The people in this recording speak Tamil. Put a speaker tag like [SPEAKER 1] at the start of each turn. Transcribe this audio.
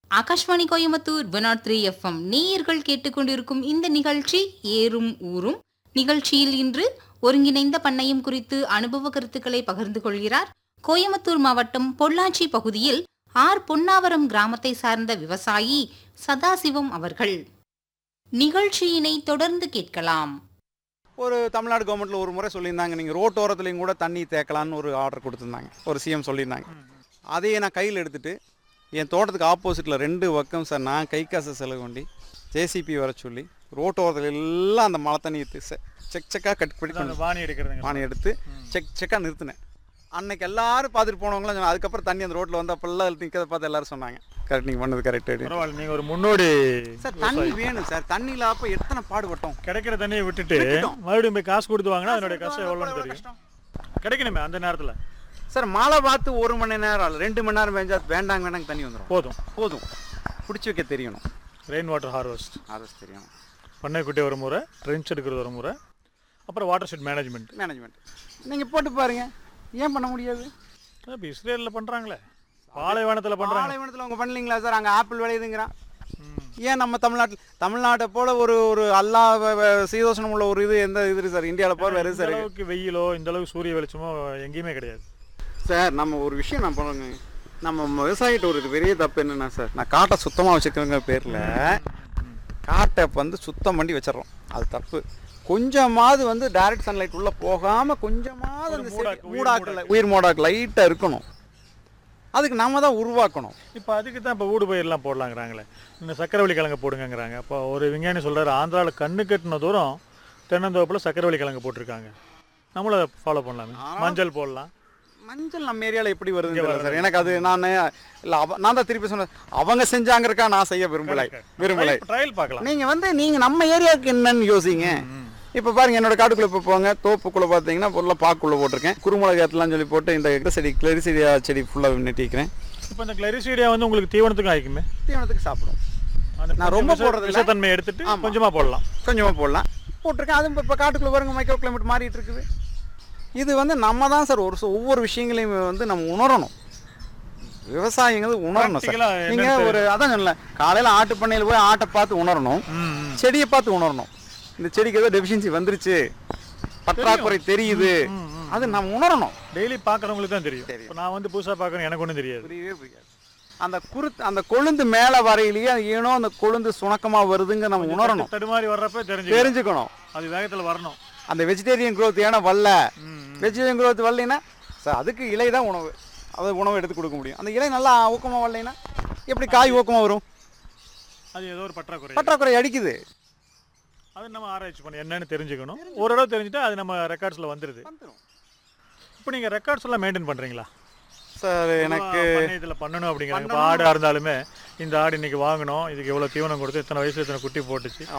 [SPEAKER 1] Akashvani Coimbatore one three FM நேயர்கள் கேட்டுக்கொண்டிருக்கும் இந்த நிகழ்ச்சி ஏறும் ஊரும் நிகழ்ச்சியில் இன்று ஒருங்கிணைந்த பண்ணையம் குறித்து அனுபவ கருத்துக்களை பகிர்ந்து கொள்கிறார் கோயம்புத்தூர் மாவட்டம் பொள்ளாச்சி பகுதியில் ஆர் பொன்னாவரம் கிராமத்தை சார்ந்த விவசாயி சதாசிவம் அவர்கள் நிகழ்ச்சியினை தொடர்ந்து கேட்கலாம்
[SPEAKER 2] ஒரு தமிழ்நாடு கவர்மெண்ட்டில் ஒரு முறை சொல்லியிருந்தாங்க நீங்கள் ரோட்டோரத்துலையும் கூட தண்ணி தேக்கலான்னு ஒரு ஆர்டர் கொடுத்துருந்தாங்க ஒரு சிஎம் சொல்லியிருந்தாங்க அதையே நான் கையில் எடுத்துட்டு என் தோட்டத்துக்கு ஆப்போசிட்டில் ரெண்டு பக்கம் சார் நான் கை காசு செலவு பண்ணி ஜேசிபி வர சொல்லி ரோட்டோரத்தில் எல்லாம் அந்த மழை தண்ணி எடுத்து செ- செக் செக்காக கட் பண்ணி
[SPEAKER 3] அந்த வாணி எடுக்கிறதுங்க
[SPEAKER 2] பானை எடுத்து செக் செக்காக நிறுத்தினேன் அன்னைக்கு எல்லாரும் பார்த்துட்டு போனவங்களாம் சொன்னாங்க அதுக்கப்புறம் தண்ணி அந்த ரோட்டில் வந்து அப்பெல்லாம் நிற்கிறத பார்த்து எல்லாரும் சொன்னாங்க கரெக்ட் நீங்கள் பண்ணது கரெக்ட்
[SPEAKER 3] பரவாயில்ல நீங்க ஒரு முன்னோடி
[SPEAKER 2] சார் தண்ணி வேணும் சார் தண்ணியில் அப்போ எத்தனை பாடுபட்டோம்
[SPEAKER 3] கிடைக்கிற தண்ணியை விட்டுட்டு
[SPEAKER 2] விட்டுட்டோம்.
[SPEAKER 3] மறுபடியும் போய் காசு கொடுத்து வாங்கினா அதனுடைய கஷ்டம்
[SPEAKER 2] எவ்வளவு
[SPEAKER 3] எவ்வளோன்னு தெரியும்
[SPEAKER 2] கஷ்டம்.
[SPEAKER 3] கிடைக்கணுமே அந்த நேரத்துல
[SPEAKER 2] சார் மழை பார்த்து ஒரு மணி நேரம் இல்ல, ரெண்டு மணி நேரம் பெஞ்சா வேண்டாங்க வேண்டாங்க தண்ணி வந்துடும்
[SPEAKER 3] போதும்
[SPEAKER 2] போதும் பிடிச்சி வைக்க தெரியணும்
[SPEAKER 3] ரெயின் வாட்டர் ஹார்வெஸ்ட்
[SPEAKER 2] அது தெரியணும்
[SPEAKER 3] பண்ணைக்குட்டி ஒரு முறை ட்ரென்ச் எடுக்கிறது ஒரு முறை அப்புறம் வாட்டர் ஷெட் மேனேஜ்மெண்ட்
[SPEAKER 2] மேனேஜ்மெண்ட் நீங்கள் போட்டு பாருங்க ஏன் பண்ண முடியாது
[SPEAKER 3] இப்போ இஸ்ரேலில் பண்ணுறாங்களே பாலைவனத்தில் பண்ணுறாங்க
[SPEAKER 2] பாலைவனத்தில் அவங்க பண்ணலீங்களா சார் அங்கே ஆப்பிள் விளையுதுங்கிறான் ஏன் நம்ம தமிழ்நாட்டில் தமிழ்நாட்டை போல ஒரு ஒரு அல்லா வ- வ- சீதோஷணம் உள்ள ஒரு இது எந்த இது இருக்கு சார் இந்தியாவில் போகிற வேறு
[SPEAKER 3] இந்த
[SPEAKER 2] சார்
[SPEAKER 3] அளவுக்கு வெயிலோ இந்த அளவுக்கு சூரிய வெளிச்சமோ எங்கேயுமே கிடையாது
[SPEAKER 2] சார் நம்ம ஒரு விஷயம் நான் பண்ணுங்க நம்ம விவசாயிகிட்ட ஒரு பெரிய தப்பு என்னன்னா சார் நான் காட்டை சுத்தமாக வச்சுக்கிறேங்க பேரில் காட்டை வந்து சுத்தம் பண்ணி வச்சிடறோம் அது தப்பு கொஞ்சமாவது வந்து டைரக்ட் சன்லைட் உள்ள போகாம கொஞ்சமாவது
[SPEAKER 3] ஒரு
[SPEAKER 2] அந்த
[SPEAKER 3] மூடாக்கு,
[SPEAKER 2] செடி-
[SPEAKER 3] உயிர்
[SPEAKER 2] மூடாக்குல உயிர் மூடாக்கு லைட்டாக இருக்கணும் அதுக்கு நம்ம தான் உருவாக்கணும்
[SPEAKER 3] இப்போ அதுக்கு தான் இப்போ ஊடு பயிரெலாம் போடலாங்கிறாங்களே இந்த சக்கரவள்ளி கிழங்கு போடுங்கங்கிறாங்க அப்போ ஒரு விஞ்ஞானி சொல்றாரு ஆந்திராவில் கண்ணு கட்டின தூரம் தென்னந்தோப்பில் சக்கரவள்ளி கிழங்கு போட்டிருக்காங்க நம்மளும் அதை ஃபாலோ பண்ணலாமே மஞ்சள் போடலாம்
[SPEAKER 2] மஞ்சள் நம்ம ஏரியாவில் எப்படி வருதுன்னு தெரியல சார் எனக்கு அது நான் இல்லை அவ நான் தான் திருப்பி சொன்னேன் அவங்க செஞ்சாங்கறக்கா நான் செய்ய விரும்பலை விரும்பலை
[SPEAKER 3] ட்ரையல் பார்க்கலாம்
[SPEAKER 2] நீங்க வந்து நீங்க நம்ம ஏரியாவுக்கு என்னன்னு யோசிங்க இப்போ பாருங்க என்னோட காட்டுக்குள்ள இப்போ போங்க தோப்புக்குள்ள பார்த்தீங்கன்னா ஃபுல்லாக பாக்குள்ள போட்டிருக்கேன் குருமிளகு ஏற்றலாம் சொல்லி போட்டு இந்த இந்த செடி கிளரி செடியா செடி ஃபுல்லாக நெட்டிக்கிறேன்
[SPEAKER 3] இப்போ இந்த கிளரிசீடியா வந்து உங்களுக்கு தீவனத்துக்கும் ஆயிக்குமே
[SPEAKER 2] தீவனத்துக்கு சாப்பிடும்
[SPEAKER 3] அந்த
[SPEAKER 2] நான் ரொம்ப
[SPEAKER 3] கொஞ்சம் விஷ-
[SPEAKER 2] போடுறது இல்ல.
[SPEAKER 3] விஷத்தன்மை எடுத்துட்டு
[SPEAKER 2] ஆமா.
[SPEAKER 3] கொஞ்சமா போடலாம்
[SPEAKER 2] கொஞ்சமாக போடலாம் போட்டிருக்கேன் அதுவும் இப்போ காட்டுக்குள்ள பாருங்க மைக்ரோ கிளைமேட் மாறிட்டு இருக்குது இது வந்து நம்ம தான் சார் ஒரு சு- ஒவ்வொரு விஷயங்களையும் வந்து நம்ம உணரணும் விவசாயிங்கிறது உணரணும் சார்
[SPEAKER 3] Practical ஆ என்னன்னு
[SPEAKER 2] நீங்க ஒரு அதான் சொல்லல காலையில ஆட்டு பண்ணையில் போய் ஆட்டை பார்த்து உணரணும் செடியை பார்த்து உணரணும் இந்த செடிக்கு ஏதோ டெஃபிஷியன்சி வந்துருச்சு பற்றாக்குறை தெரியுது அது நம்ம உணரணும்
[SPEAKER 3] டெய்லி பார்க்குறவங்களுக்கு தான் தெரியும் இப்போ நான் வந்து புதுசா பார்க்குறேன் எனக்கு ஒன்றும் தெரியாது
[SPEAKER 2] புரியவே புரியாது அந்த குரு அந்த கொழுந்து மேலே வரையிலேயே அது ஏனோ அந்த கொழுந்து சுணக்கமா வருதுங்க நம்ம உணரணும்
[SPEAKER 3] தடுமாறி வர்றப்ப தெரிஞ்சு
[SPEAKER 2] தெரிஞ்சுக்கணும்
[SPEAKER 3] அது வேகத்துல வரணும்
[SPEAKER 2] அந்த வெஜிடேரியன் growth ஏன்னா வரல வெஜிடேரியன் growth வரலைன்னா சார் அதுக்கு இலை தான் உணவு அது உணவு எடுத்து கொடுக்க முடியும் அந்த இலை நல்லா ஊக்கமாக வரலைன்னா எப்படி காய் ஊக்கமாக வரும்
[SPEAKER 3] அது ஏதோ ஒரு பற்றாக்குறை
[SPEAKER 2] பற்றாக்குறை அடிக்குது
[SPEAKER 3] அது நம்ம ஆராய்ச்சி பண்ணி என்னன்னு தெரிஞ்சுக்கணும் ஒரு தடவை தெரிஞ்சுட்டா அது நம்ம ரெக்கார்ட்ஸ்ல வந்துருது இப்போ நீங்க ரெக்கார்ட்ஸ் எல்லாம் மெயின்டைன் பண்றீங்களா
[SPEAKER 2] சார் எனக்கு
[SPEAKER 3] இதில் பண்ணணும் அப்படிங்கிறாங்க இப்போ ஆடா இருந்தாலுமே இந்த ஆடு இன்னைக்கு வாங்கணும் இதுக்கு எவ்வளோ தீவனம் கொடுத்து இத்தனை வயசுல இத்தனை குட்டி போட்டுச்சு